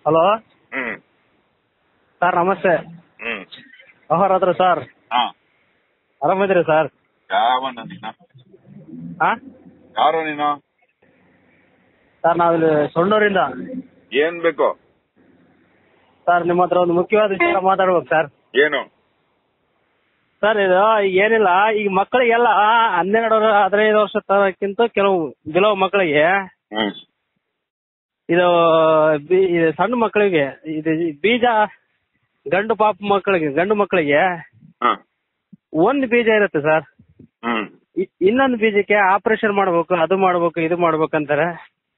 Hello ಹ್ಮ್ sir ನಮಸ್ತೆ ಹ್ಮ್ ಅಹೋರಾತ್ರ sir ಹಾ ಆರಾಮಿದ್ದೀರಿ sir ಯಾವನ ನೀನು ಹಾ ಯಾರು ನೀನು ಸರ್ ನಾವಿಲ್ಲಿ ಸೊಂಡೂರಿಂದ ಏನ್ ಬೇಕು ಸರ್ ನಿಮ್ಮ ಹತ್ರ ಒಂದು ಮುಖ್ಯವಾದ ವಿಷಯ ಮಾತಾಡ್ಬೇಕು ಸರ್ ಏನು ಸರ್ ಇದು ಈಗ ಏನಿಲ್ಲ ಈಗ ಮಕ್ಕಳಿಗೆಲ್ಲ ಹನ್ನೆರಡು ಹದಿನೈದು ವರ್ಷ ತನಕ್ಕಿಂತ ಕೆಲವು ಕೆಲವು ಮಕ್ಕಳಿಗೆ ಹ್ಮ್ ಇದು ಬಿ- ಇದು ಸಣ್ಣ ಮಕ್ಕಳಿಗೆ ಇದು ಬೀಜ ಗಂಡು ಪಾಪ ಮಕ್ಕಳಿಗೆ ಗಂಡು ಮಕ್ಕಳಿಗೆ ಹಾ ಒಂದು ಬೀಜ ಇರುತ್ತೆ ಸರ್ ಹ್ಮ್ ಇ- ಇನ್ನೊಂದು ಬೀಜಕ್ಕೆ ಆಪರೇಷನ್ ಮಾಡ್ಬೇಕು ಅದು ಮಾಡ್ಬೇಕು ಇದು ಮಾಡ್ಬೇಕಂತಾರೆ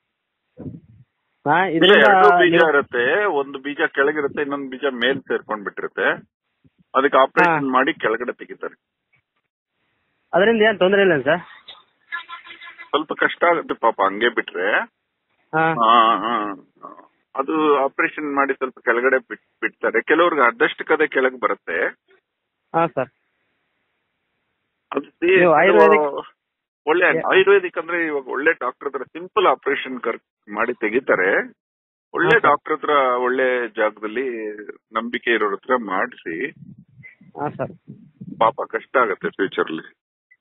ಹಾ ಇಲ್ಲ ಇದರಿಂದ ಎರಡು ಬೀಜ ನೀವು- ಇರುತ್ತೆ ಒಂದು ಬೀಜ ಕೆಳಗಿರುತ್ತೆ ಇನ್ನೊಂದು ಬೀಜ ಮೇಲ್ ಸೇರ್ಕೊಂಡ್ ಬಿಟ್ಟಿರುತ್ತೆ ಅದಕ್ಕೆ ಆಪರೇಷನ್ ಮಾಡಿ ಕೆಳಗಡೆ ತೆಗಿತಾರೆ ಅದರಿಂದ ಏನ್ ತೊಂದ್ರೆ ಇಲ್ಲ ಸರ್ ಸ್ವಲ್ಪ ಕಷ್ಟ ಆಗುತ್ತೆ ಪಾಪ ಹಂಗೆ ಬಿಟ್ರೆ ಹಾ ಆ, ಆ, ಆ. ಅದು ಆಪರೇಷನ್ ಮಾಡಿ ಸ್ವಲ್ಪ ಕೆಳಗಡೆ ಬಿಟ್ ಬಿಡ್ತಾರೆ ಕೆಲವ್ರಿಗೆ ಅರ್ಧಷ್ಟಕ್ಕದೇ ಕೆಳಗೆ ಬರುತ್ತೆ ಹಾ ಸರ್ ಅದು ನೀವು ಆಯುರ್ವೇದಿಕ್- ಒಳ್ಳೆ ಯಾ- ಆಯುರ್ವೇದಿಕ್ ಅಂದ್ರೆ ಇವಾಗ ಒಳ್ಳೆ ಡಾಕ್ಟರ್ ಹತ್ರ ಸಿಂಪಲ್ ಆಪರೇಷನ್ ಕರ್ ಮಾಡಿ ತೆಗಿತಾರೆ ಒಳ್ಳೆ ಹಾ, ಸರ್. ಡಾಕ್ಟರ್ ಹತ್ರ ಒಳ್ಳೆ ಜಾಗದಲ್ಲಿ ನಂಬಿಕೆ ಇರೋರ ಹತ್ರ ಮಾಡಿಸಿ ಹಾ ಸರ್ ಪಾಪ ಕಷ್ಟ ಆಗತ್ತೆ ಫ್ಯೂಚರ್ ಅಲ್ಲಿ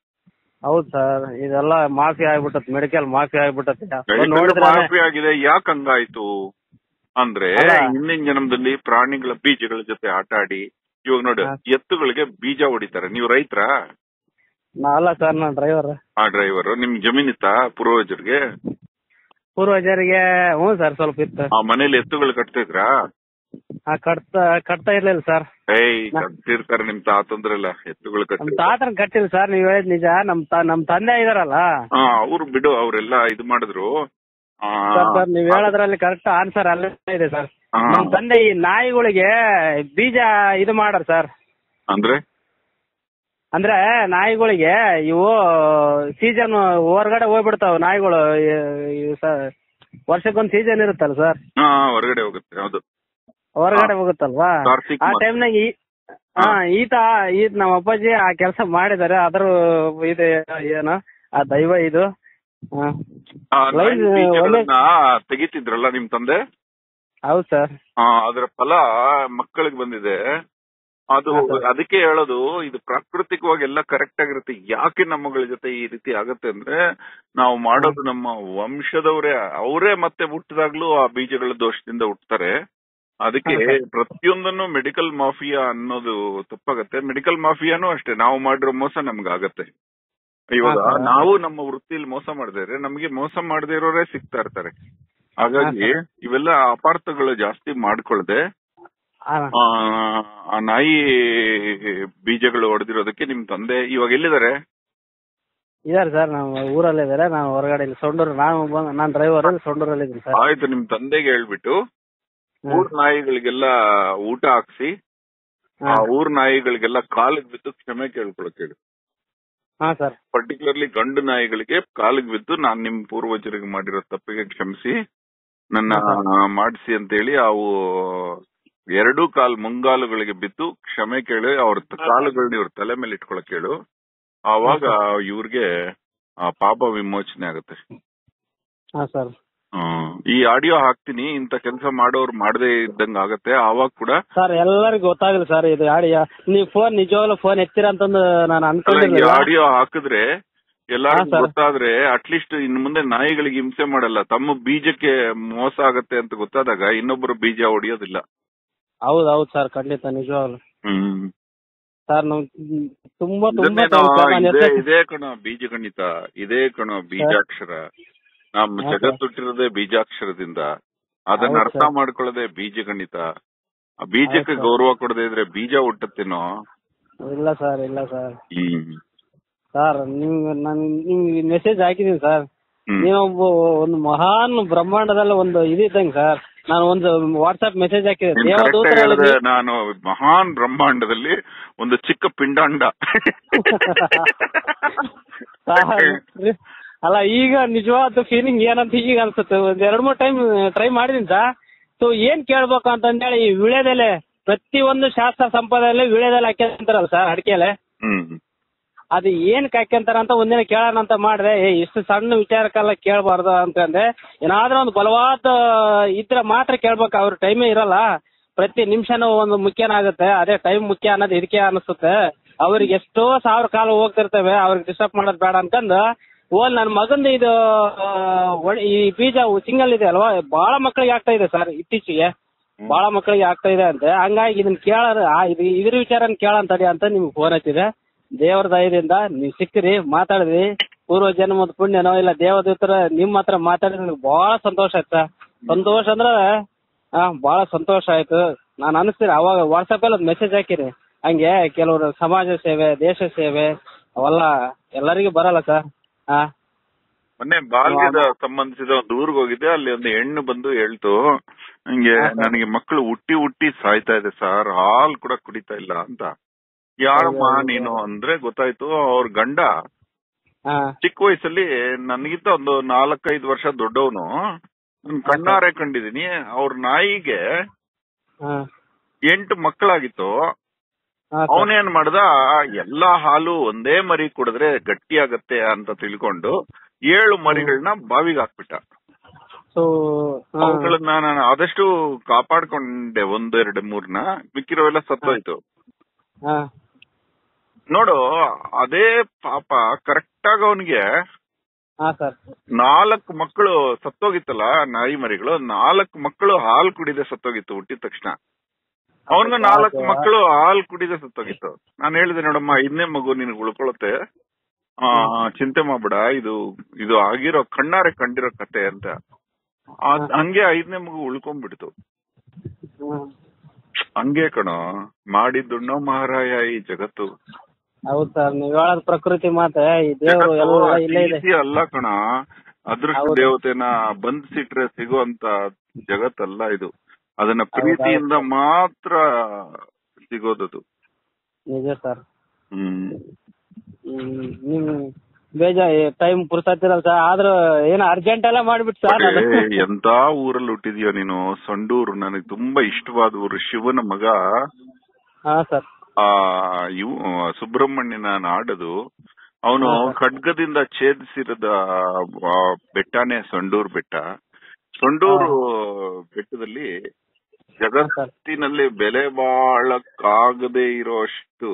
ಹೌದು ಸರ್ ಇದೆಲ್ಲ ಮಾಫಿ ಆಗ್ಬಿಟ್ಟತ್ ಮೆಡಿಕಲ್ ಮಾಫಿ ಆಗ್ಬಿಟ್ಟತ್ ನೋಡಿದ್ರೆ ಮಾಫಿ ಆಗಿದೆ ಯಾಕೆ ಹಂಗಾಯ್ತು ಅಂದ್ರೆ ಅಲ್ಲ. ಹಿಂದಿನ ಜನ್ಮದಲ್ಲಿ ಪ್ರಾಣಿಗಳ ಬೀಜಗಳ ಜೊತೆ ಆಟ ಆಡಿ ಇವಾಗ ನೋಡಿ ಹಾ. ಎತ್ತುಗಳಿಗೆ ಬೀಜ ಹೊಡಿತಾರೆ ನೀವು ರೈತರ ಅಲ್ಲ ಸರ್ ನಾನು ಡ್ರೈವರ್ ಆ ಡ್ರೈವರ್ ನಿಮ್ ಜಮೀನಿತ್ತಾ ಪೂರ್ವಜರಿಗೆ ಪೂರ್ವಜರಿಗೆ ಹ್ಞೂ ಸರ್ ಸ್ವಲ್ಪ ಇತ್ತು ಆ ಮನೇಲಿ ಎತ್ತುಗಳು ಕಟ್ತಿದ್ರಾ ಆ ಕಟ್ತಾ ಕಟ್ತಾ ಇರ್ಲಿಲ್ಲ ಸರ್ ಏಯ್ ನಾ- ಕಟ್ತಿರ್ತಾರೆ ನಿಮ್ ತಾತಂದ್ರೆಲ್ಲ ಎತ್ತುಗಳು ನಮ್ ಕಟ್ಟಿ ತಾತನ ಕಟ್ಟಿಲ್ಲ ಸರ್ ನೀವ್ ಹೇಳಿದ್ ನಿಜ ನಮ್ ತ- ನಮ್ ತಂದೆ ಇದಾರಲ್ಲ ಹಾ ಅವ್ರು ಬಿಡು ಅವ್ರೆಲ್ಲ ಇದು ಮಾಡಿದ್ರು ಆ, ಸರ್ ಸರ್ ನೀವ್ ಹೇಳೋದ್ರಲ್ಲಿ ಕರೆಕ್ಟ್ ಆನ್ಸರ್ ಅಲ್ಲೇ ಇದೆ ಸರ್ ಹಾ. ನಮ್ ತಂದೆ ಈ ನಾಯಿಗಳಿಗೆ ಬೀಜ ಇದು ಮಾಡಾರ ಸರ್ ಅಂದ್ರೆ ಅಂದ್ರೆ ನಾಯಿಗಳಿಗೆ ಇವು ಸೀಸನ್ ಹೊರಗಡೆ ಹೋಗ್ಬಿಡ್ತಾವ ನಾಯಿಗಳು ಈ- ಈ ಸ- ವರ್ಷಕ್ಕೊಂದ್ ಸೀಸನ್ ಇರುತ್ತಲ್ಲ ಸರ್ ಹಾ ಹೊರಗಡೆ ಹೋಗುತ್ತೆ ಹೌದು ಹೊರಗಡೆ ಹಾ. ಹೋಗುತ್ತಲ್ವಾ ಕಾರ್ತಿಕ್ ಆ ಮಾಸ. ಟೈಮ್ನಾಗ ಈ ಹಾ ಈತ ಈತ ನಮ್ಮ ಅಪ್ಪಾಜಿ ಆ ಕೆಲಸ ಮಾಡಿದಾರೆ ಅದ್ರ ಇದು ಏನು ಆ ದೈವ ಇದು ಹಾ. ಆ, ಲೈನ್ ನಾಯಿ ಒಳ್ಳೆ ಬೀಜಗಳನ್ನ ತೆಗಿತಿದ್ರಲ್ಲ ನಿಮ್ ತಂದೆ ಹೌದು ಸರ್ ಆ, ಅದರ ಫಲ ಮಕ್ಕಳಿಗೆ ಬಂದಿದೆ ಅದು ಹಾ, ಸರ್. ಅದಕ್ಕೆ ಹೇಳೋದು ಇದು ಪ್ರಾಕೃತಿಕವಾಗಿ ಎಲ್ಲ ಕರೆಕ್ಟ್ ಆಗಿರುತ್ತೆ ಯಾಕೆ ನಮ್ಮಗಳ ಜೊತೆ ಈ ರೀತಿ ಆಗತ್ತೆ ಅಂದ್ರೆ ನಾವು ಮಾಡೋದು ನಮ್ಮ ವಂಶದವರೇ ಅವರೇ ಮತ್ತೆ ಹುಟ್ಟಿದಾಗ್ಲೂ ಆ ಬೀಜಗಳ ದೋಷದಿಂದ ಹುಟ್ಟುತ್ತಾರೆ ಅದಕ್ಕೆ ಹಾ, ಸರ್. ಪ್ರತಿಯೊಂದನ್ನು ಮೆಡಿಕಲ್ ಮಾಫಿಯಾ ಅನ್ನೋದು ತಪ್ಪಾಗತ್ತೆ ಮೆಡಿಕಲ್ ಮಾಫಿಯಾನು ಅಷ್ಟೇ ನಾವು ಮಾಡಿರೋ ಮೋಸ ನಮ್ಗಾಗತ್ತೆ ಇವಾಗ ಹಾ, ಸರ್. ನಾವು ನಮ್ಮ ವೃತ್ತಿಯಲ್ಲಿ ಮೋಸ ಮಾಡದೇ ನಮಗೆ ಮೋಸ ಮಾಡದೇ ಇರೋರೇ ಸಿಗ್ತಾ ಇರ್ತಾರೆ ಹಾಗಾಗಿ ಹಾ, ಇವೆಲ್ಲ ಅಪಾರ್ಥಗಳು ಜಾಸ್ತಿ ಮಾಡ್ಕೊಳ್ದೆ ಹಾ. ಆ, ಆ ನಾಯಿ ಬೀಜಗಳು ಹೊಡೆದಿರೋದಕ್ಕೆ ನಿಮ್ ತಂದೆ ಇವಾಗ ಎಲ್ಲಿದ್ದಾರೆ ಇದಾರೆ ಸರ್ ನಮ್ಮ ಊರಲ್ಲೇ ಇದಾರೆ ನಾವು ಹೊರಗಡೆ ಇಲ್ಲಿ ಸೊಂಡೂರು ನಾನು ಬಂದ್ ನಾನ್ ಡ್ರೈವರ್ ಸೊಂಡೂರಲ್ಲಿ ಇದ್ದೀನಿ ಸರ್ ಆಯ್ತು ನಿಮ್ ತಂದೆಗೆ ಹೇಳ್ಬಿಟ್ಟು ಹ್ಮ್. ಊರ್ ನಾಯಿಗಳಿಗೆಲ್ಲ ಊಟ ಹಾಕ್ಸಿ ಆ ಹಾ. ಊರ್ ನಾಯಿಗಳಿಗೆಲ್ಲ ಕಾಲಿಗೆ ಬಿದ್ದು ಕ್ಷಮೆ ಕೇಳ್ಕೊಳಕ್ ಹೇಳಿ ಹಾ ಸರ್ ಪರ್ಟಿಕ್ಯುಲರ್ಲಿ ಗಂಡು ನಾಯಿಗಳಿಗೆ ಕಾಲಿಗೆ ಬಿದ್ದು ನಾನ್ ನಿಮ್ ಪೂರ್ವಜರಿಗೆ ಮಾಡಿರೋ ತಪ್ಪಿಗೆ ಕ್ಷಮಿಸಿ ನನ್ನ ಮಾಡಿಸಿ ಅಂತೇಳಿ ಅವು ಎರಡೂ ಕಾಲ್ ಮುಂಗಾಲುಗಳಿಗೆ ಬಿದ್ದು ಕ್ಷಮೆ ಕೇಳಿ ಅವ್ರ ತ- ಕಾಲುಗಳನ್ನ ಇವ್ರ ತಲೆ ಮೇಲೆ ಇಟ್ಕೊಳಕ್ ಹೇಳು ಆವಾಗ ಇವ್ರಿಗೆ ಆ ಪಾಪ ವಿಮೋಚನೆ ಆಗುತ್ತೆ ಹಾ ಸರ್ ಹ್ಮ್. ಈ ಆಡಿಯೋ ಹಾಕ್ತೀನಿ ಇಂತ ಕೆಲಸ ಮಾಡೋರು ಮಾಡದೇ ಇದ್ದಂಗ ಆಗತ್ತೆ ಆವಾಗ ಕೂಡ ಸರ್ ಎಲ್ಲರಿಗೂ ಗೊತ್ತಾಗಲ್ಲ ಸರ್ ಇದು ಯಾಡಿ ನೀವು ಫೋನ್ ನಿಜವಾಗ್ಲೂ ಫೋನ್ ಎತ್ತೀರಾ ಅಂತಂದು ನಾನು ಅಲ್ಲ, ಈ ಅನ್ಕೊಂಡಿರ್ಲಿಲ್ಲ ಆಡಿಯೋ ಹಾಕಿದ್ರೆ ಎಲ್ಲಾರ್ಗೂ ಹಾ, ಸರ್. ಗೊತ್ತಾದ್ರೆ ಅಟ್ಲೀಸ್ಟ್ ಇನ್ ಮುಂದೆ ನಾಯಿಗಳಿಗೆ ಹಿಂಸೆ ಮಾಡಲ್ಲ ತಮ್ಮ ಬೀಜಕ್ಕೆ ಮೋಸ ಆಗತ್ತೆ ಅಂತ ಗೊತ್ತಾದಾಗ ಇನ್ನೊಬ್ಬರು ಬೀಜ ಹೊಡಿಯೋದಿಲ್ಲ ಹೌದು ಹೌದು ಸರ್ ಖಂಡಿತ ನಿಜವಾಗ್ಲು ಹ್ಮ್ ಸರ್ ನಾವು ತುಂಬಾ ತುಂಬಾ ಇದನ್ನೇನೋ thanks sir. ನಾನ್ ಇದೇ ಎತ್ತ- ಇದೇ ಕಣೋ ಬೀಜ ಗಣಿತ ಇದೇ ಕಣೋ ಬೀಜಾಕ್ಷರ ನಮ್ಮ ಹಾ, ಸರ್. ಜಗತ್ತು ಹುಟ್ಟಿರೋದೇ ಬೀಜಾಕ್ಷರದಿಂದ ಅದನ್ನ ಹೌದು, ಅರ್ಥ ಸರ್. ಮಾಡ್ಕೊಳ್ಳೋದೇ ಬೀಜ ಗಣಿತ ಆ ಬೀಜಕ್ಕೆ ಹೌದು, ಸರ್. ಗೌರವ ಕೊಡದೇ ಇದ್ರೆ ಬೀಜ ಹುಟ್ಟತ್ತೇನೋ ಇಲ್ಲ ಸರ್ ಇಲ್ಲ ಸರ್ ಹ್ಮ್ ಸರ್ ನೀವು ನಾನು ನಿಮ್ಗೆ ಮೆಸೇಜ್ ಹಾಕಿದೀನಿ ಸರ್ ಹ್ಮ್. ನೀವೊಬ್ಬ ಒಂದು ಮಹಾನ್ ಬ್ರಹ್ಮಾಂಡದಲ್ಲಿ ಒಂದು ಇದಿದ್ದಂಗೆ ಸರ್ ನಾನು ಒಂದು ವಾಟ್ಸ್ಆಪ್ ಮೆಸೇಜ್ ಹಾಕಿದೆ ನೀನ್ correct ಆಗಿ ದೇವದೂತರಲ್ಲಿ ಹೇಳಿದ್ರೆ ನಾನು ಮಹಾನ್ ಬ್ರಹ್ಮಾಂಡದಲ್ಲಿ ಒಂದು ಚಿಕ್ಕ ಪಿಂಡಾಂಡ ಸರ್, ಅಲ್ಲ ಈಗ ನಿಜವಾದ ಫೀಲಿಂಗ್ ಏನಂತ ಈಗ ಅನ್ಸುತ್ತೆ ಒಂದ್ ಎರಡ್ ಮೂರ್ ಟೈಮ್ ಟ್ರೈ ಮಾಡಿದೀನಿ ಸರ್ ಸೊ ಏನ್ ಕೇಳ್ಬೇಕು ಅಂತಂದೇಳಿ ಈ ವಿಳೆದೆಲೆ ಪ್ರತಿ ಒಂದು ಶಾಸ್ತ್ರ ಸಂಪದಲ್ಲೇ ವಿಳೆದೆಲೆ ಹಾಕ್ಯಂತಾರಲ್ಲ ಸರ್ ಅಡಿಕೆಲೆ ಹ್ಮ್ ಅದು ಏನ್ ಕಾಯ್ಕೊಂತಾರ ಅಂತ ಒಂದಿನ ಕೇಳೋಣ ಅಂತ ಮಾಡ್ದೆ ಏ ಇಷ್ಟು ಸಣ್ಣ ವಿಚಾರಕ್ಕೆಲ್ಲ ಕೇಳಬಾರ್ದು ಅಂತಂದೆ ಏನಾದ್ರೂ ಒಂದು ಬಲವಾದ ಇದ್ರೆ ಮಾತ್ರ ಕೇಳ್ಬೇಕು ಅವ್ರ ಟೈಮೇ ಇರಲ್ಲ ಪ್ರತಿ ನಿಮಿಷನೂ ಒಂದು ಮುಖ್ಯನ ಆಗುತ್ತೆ ಅದೇ ಟೈಮ್ ಮುಖ್ಯ ಅನ್ನೋದು ಇದಕ್ಕೆ ಅನಿಸುತ್ತೆ ಅವ್ರಿಗೆ ಎಷ್ಟೋ ಸಾವಿರ ಕಾಲ ಹೋಗ್ತಿರ್ತವೆ ಅವ್ರಿಗೆ ಡಿಸ್ಟರ್ಬ್ ಮಾಡೋದು ಬೇಡ ಅನ್ಕಂದು ಓಲ್ ನನ್ನ ಮಗಂದು ಇದು ಆ, ಒಳ್ಳೆ- ಈ ಬೀಜ ಸಿಂಗಲ್ ಇದೆ ಅಲ್ವಾ ಬಹಳ ಮಕ್ಕಳಿಗೆ ಆಗ್ತಾ ಇದೆ ಸರ್ ಇತ್ತೀಚೆಗೆ ಬಹಳ ಮಕ್ಕಳಿಗೆ ಆಗ್ತಾ ಇದೆ ಅಂತೆ ಹಂಗಾಗಿ ಇದನ್ನ ಕೇಳೋಣ ಆ, ಇದು ಇದ್ರ ವಿಚಾರನ ಕೇಳಂತಡಿ ಅಂತ ನಿಮ್ಗೆ ಫೋನ್ ಹಚ್ಚಿದೆ ದೇವ್ರ ದಯದಿಂದ ನೀವು ಸಿಕ್ಕಿರಿ ಮಾತಾಡಿದ್ರಿ ಪೂರ್ವ ಜನ್ಮದ ಪುಣ್ಯನೋ ಇಲ್ಲ ದೇವದೂತರ ನಿಮ್ಮ ಹತ್ರ ಮಾತಾಡಿದ್ರೆ ನನಗೆ ಬಹಳ ಸಂತೋಷ ಆಯ್ತು ಸರ್ ಸಂತೋಷ ಅಂದ್ರೆ ಆ ಬಹಳ ಸಂತೋಷ ಆಯ್ತು ನಾನು ಅನಿಸ್ತೀನಿ ಅವಾಗ ವಾಟ್ಸಪ್ ಅಲ್ಲಿ ಒಂದು ಮೆಸೇಜ್ ಹಾಕಿರಿ ಹಂಗೆ ಕೆಲವರು ಸಮಾಜ ಸೇವೆ ದೇಶ ಸೇವೆ ಅವೆಲ್ಲ ಎಲ್ಲರಿಗೂ ಬರಲ್ಲ ಸರ್ ಹಾ ಮೊನ್ನೆ ಬಾಲ್ಯದ ಸಂಬಂಧಿಸಿದ ಒಂದು ಊರಿಗೆ ಹೋಗಿದ್ದೆ ಅಲ್ಲಿ ಒಂದು ಹೆಣ್ಣು ಬಂದು ಹೇಳ್ತು ಹಂಗೆ ಹಾ, ಸರ್. ನನಗೆ ಮಕ್ಕಳು ಹುಟ್ಟಿ ಹುಟ್ಟಿ ಸಾಯ್ತಾ ಇದೆ ಸರ್ ಹಾಲ್ ಕೂಡ ಕುಡಿತಾ ಇಲ್ಲ ಅಂತ ಯಾರಮ್ಮ ಅಯ್ಯೋ, ಅಯ್ಯೋ. ನೀನು ಅಂದ್ರೆ ಗೊತ್ತಾಯ್ತು ಅವ್ರ ಗಂಡ ಹಾ ಚಿಕ್ಕ ವಯಸ್ಸಲ್ಲಿ ನನಗಿಂತ ಒಂದು ನಾಲ್ಕೈದು ವರ್ಷ ದೊಡ್ಡವನು ಕಣ್ಣಾರೆ ಕಂಡಿದೀನಿ ಅವ್ರ ನಾಯಿಗೆ ಹಾ ಎಂಟು ಮಕ್ಕಳಾಗಿತ್ತು ಹಾ ಸರ್. ಅವನೇನ್ ಮಾಡ್ದ ಎಲ್ಲಾ ಹಾಲು ಒಂದೇ ಮರಿ ಕುಡಿದ್ರೆ ಗಟ್ಟಿಯಾಗತ್ತೆ ಅಂತ ತಿಳ್ಕೊಂಡು ಏಳು ಮರಿಗಳನ್ನ ಬಾವಿಗೆ ಹಾಕ್ಬಿಟ್ಟ ಸೊ ಹಾ ಅವುಗಳನ್ನ ನಾನು ಆದಷ್ಟು ಕಾಪಾಡ್ಕೊಂಡೆ ಒಂದೆರಡು ಮೂರ್ನ ಮಿಕ್ಕಿರೋವೆಲ್ಲ ಸತ್ತೋಯ್ತು ಹಾ ನೋಡು ಅದೇ ಪಾಪ ಕರೆಕ್ಟ್ ಆಗಿ ಅವನಿಗೆ ಹಾ ಸರ್ ನಾಲ್ಕು ಮಕ್ಕಳು ಸತ್ತೋಗಿತ್ತಲ್ಲ ನಾಯಿ ಮರಿಗಳು ನಾಲ್ಕು ಮಕ್ಕಳು ಹಾಲು ಕುಡಿದೆ ಸತ್ತೋಗಿತ್ತು ಹುಟ್ಟಿದ ತಕ್ಷಣ ಅವನಿಗೆ ನಾಲ್ಕು ಮಕ್ಕಳು ಹಾಲು ಕುಡಿದೆ ಸತ್ತೋಗಿತ್ತು ನಾನು ಹೇಳಿದೆ ನೋಡಮ್ಮ ಐದನೇ ಮಗು ನಿನಗೆ ಉಳ್ಕೊಳತ್ತೆ ಆ ಚಿಂತೆ ಮಾಡ್ಬೇಡ ಇದು ಇದು ಆಗಿರೋ ಕಣ್ಣಾರೆ ಕಂಡಿರೋ ಕತೆ ಅಂತ ಆ- ಹಂಗೆ ಐದನೇ ಮಗು ಉಳ್ಕೊಂಡ್ಬಿಡ್ತು ಹ್ಮ್. ಹಂಗೆ ಕಣೋ ಮಾಡಿದ್ದುಣ್ಣೋ ಮಹಾರಾಯ ಈ ಜಗತ್ತು ಹೌದ್ ಸರ್ ನೀವ್ ಹೇಳೋದ್ ಪ್ರಕೃತಿ ಮಾತೆ ಈ ದೇವ್ರು ಜಗತ್ತು ಎಲ್ಲ ಅತಿ ಇಲ್ಲೇ ಇದೆ easy ಅಲ್ಲ ಕಣ ಅದೃಷ್ಟ ಹೌದು. ದೇವತೆನ ಬಂಧಿಸಿಟ್ರೆ ಸಿಗುವಂತ ಜಗತ್ತಲ್ಲ ಇದು ಅದನ್ನ ಪ್ರೀತಿಯಿಂದ ಮಾತ್ರ ಸಿಗೋದದು ನಿಜ ಸರ್ ಹ್ಮ್ ಹ್ಮ್ ನಿಮ್ ಬೇಜ ಟೈಮ್ ಪುರ್ಸತ್ತಿರಲ್ಲ ಸರ್ ಆದ್ರೂ ಏನೋ ಅರ್ಜೆಂಟ್ ಎಲ್ಲ ಮಾಡ್ಬಿಟ್ಟು ಸರ್ ನಾನು ಏ, ಎಂತ ಊರಲ್ಲಿ ಹುಟ್ಟಿದ್ಯೋ ನೀನು ಸಂಡೂರು ನನಗೆ ತುಂಬಾ ಇಷ್ಟವಾದ ಊರು ಶಿವನ ಮಗ ಹಾ ಸರ್ ಆ ಇವು ಸುಬ್ರಹ್ಮಣ್ಯನ ನಾಡದು ಅವನು ಹಾ, ಸರ್. ಖಡ್ಗದಿಂದ ಛೇದಿಸಿರದ ಆ, ಬೆಟ್ಟನೇ ಸಂಡೂರ್ ಬೆಟ್ಟ ಸಂಡೂರು ಬೆಟ್ಟದಲ್ಲಿ ಜಗತ್ತಿನಲ್ಲಿ ಬೆಲೆ ಬಾಳಕ್ಕಾಗದೇ ಇರೋಷ್ಟು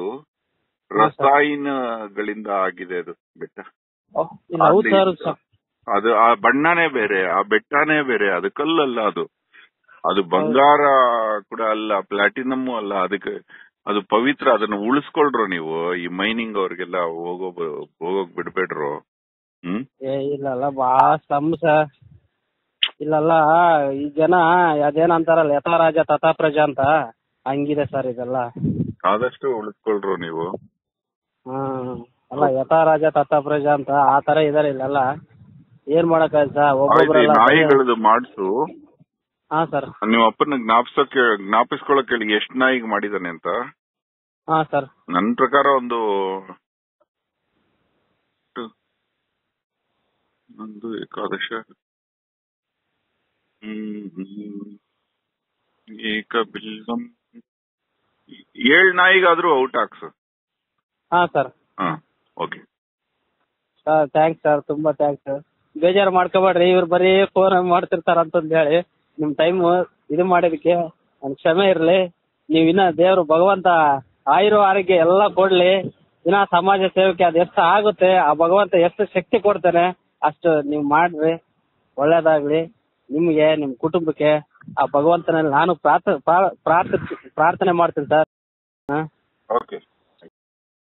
ರಸಾಯನಗಳಿಂದ ಆಗಿದೆ ಅದು ಬೆಟ್ಟ ಓಹ್, ಇಲ್ಲ ಹೌದು ಸರ್ ಸ- ಅದು ಆ ಬಣ್ಣನೇ ಬೇರೆ ಆ ಬೆಟ್ಟನೇ ಬೇರೆ ಅದು ಕಲ್ಲಲ್ಲ ಅದು ಅದು ಬಂಗಾರ ಕೂಡ ಅಲ್ಲ ಪ್ಲಾಟಿನಮ್ ಅಲ್ಲ ಅದಕ್ಕೆ ಅದು ಪವಿತ್ರ ಅದನ್ನ ಉಳಿಸ್ಕೊಳ್ರು ನೀವು ಈ ಮೈನಿಂಗ್ ಅವ್ರಿಗೆಲ್ಲ ಹೋಗೋ ಹೋಗೋಕ್ ಬಿಡ್ಬೇಡ್ರು ಹ್ಮ್ ಏ ಇಲ್ಲಲ್ಲ ಬಾಳ ಶ್ರಮ ಸರ್ ಇಲ್ಲಲ್ಲ ಈ ಜನ ಅದೇನ ಅಂತಾರಲ್ಲ ಯಥಾ ರಾಜ ತಥಾ ಪ್ರಜಾ ಅಂತ ಹಂಗಿದೆ ಸರ್ ಇದೆಲ್ಲ ಆದಷ್ಟು ಉಳಿಸ್ಕೊಳ್ರು ನೀವು ಹ್ಮ್ ಅಲ್ಲ ಯಥಾ ರಾಜ ತಥಾ ಪ್ರಜಾ ಅಂತ ಆ ತರ ಇದಾರೆ ಇಲ್ಲೆಲ್ಲ ಏನ್ ಮಾಡಕ್ ಸರ್ ಆಯ್ತು ಈ ಒಬ್ಬೊಬ್ರೆಲ್ಲ ನಾಯಿಗಳದ್ದು ಮಾಡ್ಸು ಹಾ ಸರ್ ನಿಮ್ಮ ಅಪ್ಪನ ಜ್ಞಾಪಿಸೋಕೆ ಜ್ಞಾಪಿಸ್ಕೊಳಕ್ ಹೇಳಿ ಎಷ್ಟ್ ನಾಯಿಗೆ ಮಾಡಿದಾನೆ ಅಂತ ಹಾ ಸರ್ ನನ್ ಪ್ರಕಾರ ಒಂದು ಒಂದು ಏಕಾದಶ ಹ್ಮ್ ಹ್ಮ್. ಏಕ ಬಿಲ್ವಂ ಏಳ್ ನಾಯಿಗಾದ್ರೂ ಔಟ್ ಹಾಕ್ಸು ಹಾ ಸರ್ ಹಾ ಓಕೆ ಸರ್ ಥ್ಯಾಂಕ್ಸ್ ಸರ್ ತುಂಬಾ ಥ್ಯಾಂಕ್ಸ್ ಸರ್ ಬೇಜಾರು ಮಾಡ್ಕೋಬೇಡ್ರಿ ಇವ್ರು ಬರೀ ಫೋನ್ ಮಾಡ್ತಿರ್ತಾರ ಅಂತಂದ್ ಹೇಳಿ ನಿಮ್ ಟೈಮ್ ಇದು ಮಾಡಿದಕ್ಕೆ ನನ್ ಕ್ಷಮೆ ಇರ್ಲಿ ನೀವ್ ಇನ್ನ ದೇವ್ರು ಭಗವಂತ ಆಯುರು ಆರೋಗ್ಯ ಎಲ್ಲ ಕೊಡ್ಲಿ ಇನ್ನ ಸಮಾಜ ಸೇವಕ್ಕೆ ಅದ್ ಎಷ್ಟು ಆಗುತ್ತೆ ಆ ಭಗವಂತ ಎಷ್ಟು ಶಕ್ತಿ ಕೊಡ್ತಾನೆ ಅಷ್ಟು ನೀವ್ ಮಾಡ್ರಿ ಒಳ್ಳೇದಾಗ್ಲಿ ನಿಮ್ಗೆ ನಿಮ್ ಕುಟುಂಬಕ್ಕೆ ಆ ಭಗವಂತನಲ್ಲಿ ನಾನು ಪ್ರಾರ್ಥ ಪ್ರಾರ್ಥ ಪ್ರಾರ್ಥನೆ ಮಾಡ್ತೀನಿ ಸರ್ ಹಾ ಓಕೆ